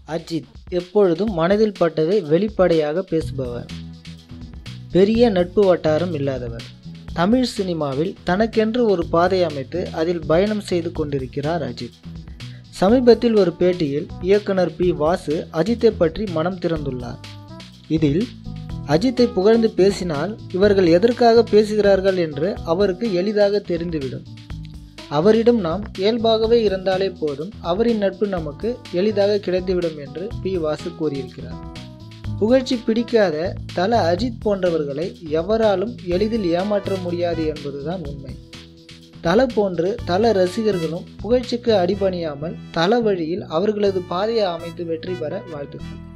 அஜித் எப்பொழுதும் மனதில் பட்டதை வெளிப்படையாக பேசுபவர் பெரிய நட்பு வட்டாரம் இல்லாதவர் தமிழ் சினிமாவில் தனக்கென்று ஒரு பாதை அமைத்து அதில் பயணம் செய்து கொண்டிருக்கிறார் அஜித் சமீபத்தில் ஒரு பேட்டியில் இயக்குனர் பி வாசு அஜித்தை பற்றி மனம் திறந்துள்ளார் இதில் அஜித்தை புகழ்ந்து பேசினால் இவர்கள் எதற்காக பேசுகிறார்கள் என்று அவருக்கு எளிதாக தெரிந்துவிடும் அவரிடம் நாம் இயல்பாகவே இருந்தாலே போதும் அவரின் நட்பு நமக்கு எளிதாக கிடைத்துவிடும் என்று பி வாசு கூறியிருக்கிறார் புகழ்ச்சி பிடிக்காத தல அஜித் போன்றவர்களை எவராலும் எளிதில் ஏமாற்ற முடியாது என்பதுதான் உண்மை தல போன்று தல ரசிகர்களும் புகழ்ச்சிக்கு அடிபணியாமல் தல வழியில் அவர்களது பாதையை அமைத்து வெற்றி பெற வாழ்த்துக்கள்